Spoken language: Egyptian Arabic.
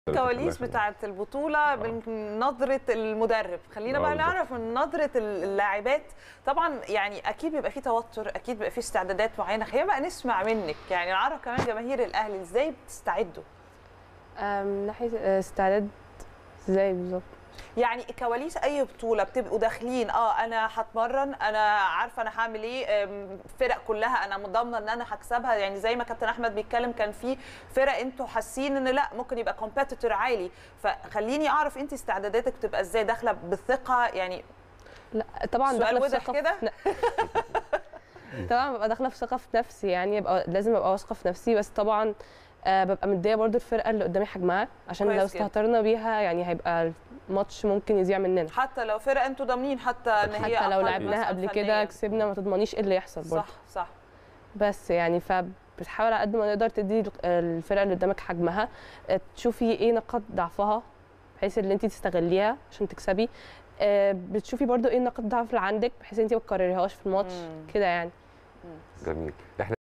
الكواليس بتاعه البطوله من نظره المدرب خلينا آه، بقى بالظبط. نعرف من نظره اللاعبات طبعا يعني اكيد بيبقى في توتر اكيد بيبقى في استعدادات معينه خلينا بقى نسمع منك يعني نعرف كمان جماهير الاهلي ازاي بتستعدوا آه، من ناحيه آه، استعداد ازاي بالظبط يعني كواليس اي بطوله بتبقوا داخلين اه انا هتمرن انا عارفه انا هعمل ايه أم، فرق كلها انا ضامنه ان انا هكسبها يعني زي ما كابتن احمد بيتكلم كان في فرق انتوا حاسين ان لا ممكن يبقى كومبيتيتور عالي فخليني اعرف انت استعداداتك بتبقى ازاي داخله بالثقه يعني لا طبعا سؤال داخله في وضح ثقه كده؟ في ن- طبعا ببقى داخله في ثقه في نفسي يعني يبقى لازم ابقى واثقه في نفسي بس طبعا آه، ببقى مديه برضو الفرقه اللي قدامي حجمها عشان كويس لو جدا. استهترنا بيها يعني هيبقى الماتش ممكن يضيع مننا حتى لو فرق انتوا ضامنين حتى ان هي حتى لو أقل لعبناها مثلاً قبل كده فنياً. كسبنا ما تضمنيش ايه اللي يحصل برضو صح صح بس يعني فبتحاول على قد ما نقدر تدي الفرقه اللي قدامك حجمها آه، تشوفي ايه نقاط ضعفها بحيث ان انت تستغليها عشان تكسبي آه، بتشوفي برضو ايه نقاط ضعف اللي عندك بحيث ان انت ما تكرريهاش في الماتش مم. كده يعني جميل احنا